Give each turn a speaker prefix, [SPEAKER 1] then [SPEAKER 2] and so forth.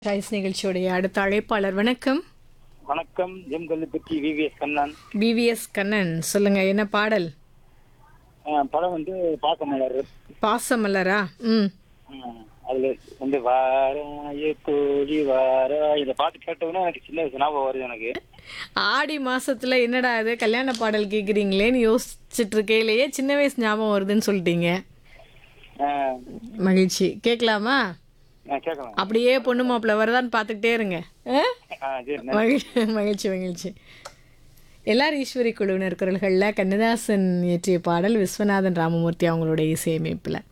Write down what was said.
[SPEAKER 1] Choice நிகழ்ச்சியுடைய அடுத்த அழைப்பாளர் வணக்கம்
[SPEAKER 2] வணக்கம் M Kallupatti V V S Kannan
[SPEAKER 1] B V S Kannan சொல்லுங்க என்ன பாடல்
[SPEAKER 2] அஹ் படம் வந்து பார்க்க மலர்
[SPEAKER 1] பாசமல்லரா ம்
[SPEAKER 2] அஹ் அதுல வந்து வாராய தோழி வாரா இந்த பாட்டு கேட்டவுடனே எனக்கு சின்ன வயசு ஞாபகம் வருது எனக்கு
[SPEAKER 1] ஆடி மாசத்துல என்னடா இது கல்யாண பாடல் கேக்குறீங்களேன்னு யோசிச்சுட்டு இருக்கையிலேயே சின்ன வயசு ஞாபகம் வருதுன்னு சொல்லிட்டீங்க
[SPEAKER 2] அஹ்
[SPEAKER 1] மகிழ்ச்சி கேட்கலாமா
[SPEAKER 2] நான் கேட்கலாம்
[SPEAKER 1] அப்படியே பொண்ணு மாப்பிள்ள வருதான்னு பார்த்துக்கிட்டே இருங்க ஆ?
[SPEAKER 2] அஹ் சரி
[SPEAKER 1] மகிழ்ச்சி மகிழ்ச்சி மகிழ்ச்சி எல்லார் ஈஸ்வரி குழுவினர் குரல்களில் கண்ணதாசன் இயற்றிய பாடல் விஸ்வநாதன் ராமமூர்த்தி அவங்களுடைய இசையமைப்பில்